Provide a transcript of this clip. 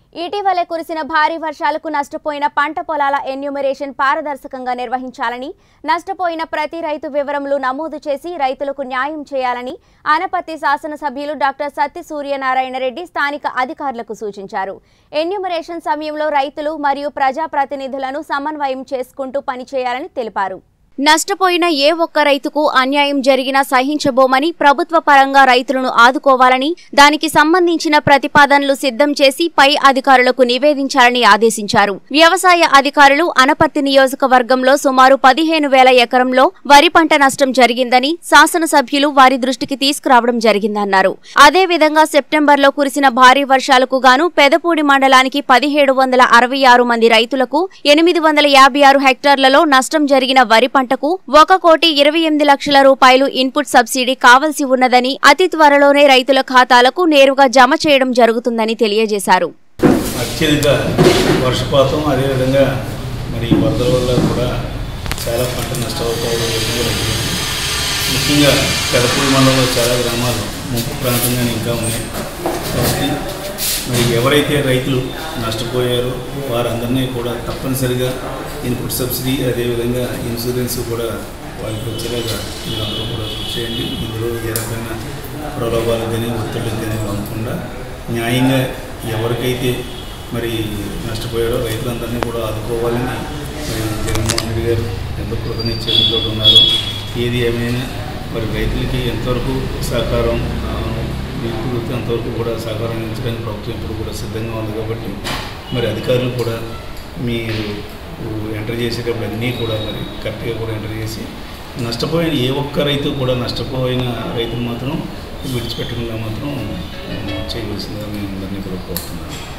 ఇటీవలే కురిసిన భారీ వర్షాలకు నష్టపోయిన పంట పొలాల ఎన్యూమరేషన్ పారదర్శకంగా నిర్వహించాలని నష్టపోయిన ప్రతి రైతు వివరములు నమోదు చేసి రైతులకు న్యాయం చేయాలని ఆనపత్తి శాసనసభ్యులు డాక్టర్ సత్తి సూర్యనారాయణ రెడ్డి స్థానిక అధికారులకు సూచించారు ఎన్యూమరేషన్ సమయంలో రైతులు మరియు ప్రజాప్రతినిధులను సమన్వయం చేసుకుంటూ పనిచేయాలని తెలిపారు నష్టపోయిన ఏ ఒక్క రైతుకు అన్యాయం జరిగినా సహించబోమని ప్రభుత్వ పరంగా రైతులను ఆదుకోవాలని దానికి సంబంధించిన ప్రతిపాదనలు సిద్ధం చేసి పై అధికారులకు నివేదించాలని ఆదేశించారు వ్యవసాయ అధికారులు అనపర్తి నియోజకవర్గంలో సుమారు పదిహేను వేల ఎకరంలో వరి పంట నష్టం జరిగిందని శాసనసభ్యులు వారి దృష్టికి తీసుకురావడం జరిగిందన్నారు అదేవిధంగా సెప్టెంబర్లో కురిసిన భారీ వర్షాలకు గాను పెదపూడి మండలానికి పదిహేడు వందల అరవై ఆరు మంది రైతులకు ఎనిమిది వందల యాభై ఆరు హెక్టార్లలో నష్టం జరిగిన వరి పంటకు ఒక కోటి ఇరవై ఎనిమిది లక్షల రూపాయలు ఇన్పుట్ సబ్సిడీ కావలసి ఉన్నదని అతి త్వరలోనే రైతుల ఖాతాలకు నేరుగా జమ చేయడం జరుగుతుందని తెలియజేశారు అత్యధిక వర్షపాతం అదేవిధంగా మరి వరదల వల్ల కూడా చాలా పంట నష్టపోవడం జరుగుతుంది. ముఖ్యంగా పెదపూడి మండలంలో చాలా గ్రామాలు ముంపు ప్రాంతంగానే ఇంకా ఉన్నాయి కాబట్టి మరి ఎవరైతే రైతులు నష్టపోయారో వారందరినీ కూడా తప్పనిసరిగా ఇన్పుట్ సబ్సిడీ అదేవిధంగా ఇన్సూరెన్స్ కూడా వాళ్ళకి వచ్చేలాగా మీరందరూ కూడా కృషి చేయండి ఇందులో ఏ రకమైన ప్రలోభాలకు కానీ ఒత్తిళ్ళకి కానీ పంపకుండా న్యాయంగా ఎవరికైతే మరి నష్టపోయారో రైతులందరినీ కూడా ఆదుకోవాలని మరి జగన్మోహన్ రెడ్డి గారు ఎంతో కృతనిశ్చయంతో ఉన్నారు ఏది ఏమైనా మరి రైతులకి ఎంతవరకు సహకారం ఆ, మీకు అంతవరకు కూడా సహకారం అందించడానికి ప్రభుత్వం ఇప్పుడు కూడా సిద్ధంగా ఉంది కాబట్టి మరి అధికారులు కూడా మీరు ఎంటర్ చేసేటప్పుడు అన్నీ కూడా మరి కరెక్ట్గా కూడా ఎంటర్ చేసి నష్టపోయిన ఏ ఒక్క రైతు కూడా నష్టపోయిన రైతులు మాత్రం విడిచిపెట్టకుండా మాత్రం ఆ, చేయవలసిందిగా మేము అందరినీ కూడా కోరుతున్నాను